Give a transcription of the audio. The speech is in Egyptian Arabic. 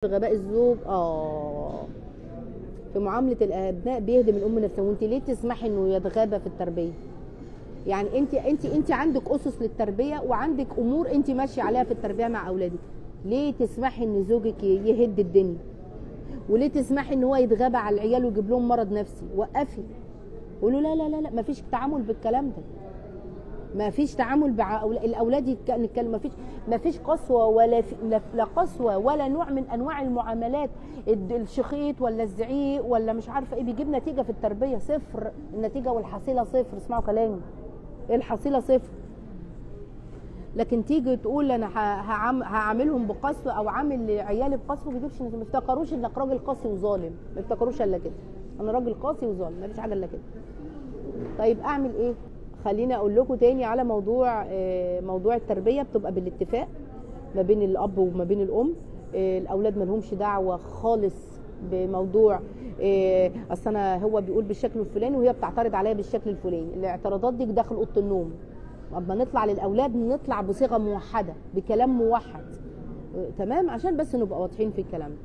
غباء الزوج اه في معامله الابناء بيهدم الام نفسها وانت ليه تسمحي انه يتغابى في التربيه يعني انت انت انت عندك اسس للتربيه وعندك امور انت ماشيه عليها في التربيه مع اولادك ليه تسمحي ان زوجك يهد الدنيا وليه تسمحي ان هو يتغابى على العيال ويجيب لهم مرض نفسي وقفي قولوا لا لا لا لا مفيش تعامل بالكلام ده ما فيش تعامل مع أول- الاولاد يتك- نتكلم ما فيش ما فيش قسوه ولا في لا- لا قسوه ولا نوع من انواع المعاملات الد- الشخيط ولا الزعيق ولا مش عارفه ايه بيجيب نتيجه في التربيه صفر النتيجه والحصيله صفر اسمعوا كلامي الحصيله صفر لكن تيجي تقول انا ه- هعم- هعاملهم بقسوه او عامل عيالي بقسوه ما بيجيبش نتيجة. ما افتكروش انك راجل قاسي وظالم ما افتكروش الا كده انا راجل قاسي وظالم ما فيش حاجه الا كده طيب اعمل ايه خليني اقول لكم تاني على موضوع آه، موضوع التربيه بتبقى بالاتفاق ما بين الاب وما بين الام آه، الاولاد ما لهمش دعوه خالص بموضوع آه، اصل انا هو بيقول بالشكل الفلاني وهي بتعترض عليا بالشكل الفلاني الاعتراضات دي داخل اوضه النوم اما نطلع للاولاد نطلع بصيغه موحده بكلام موحد آه، تمام عشان بس نبقى واضحين في الكلام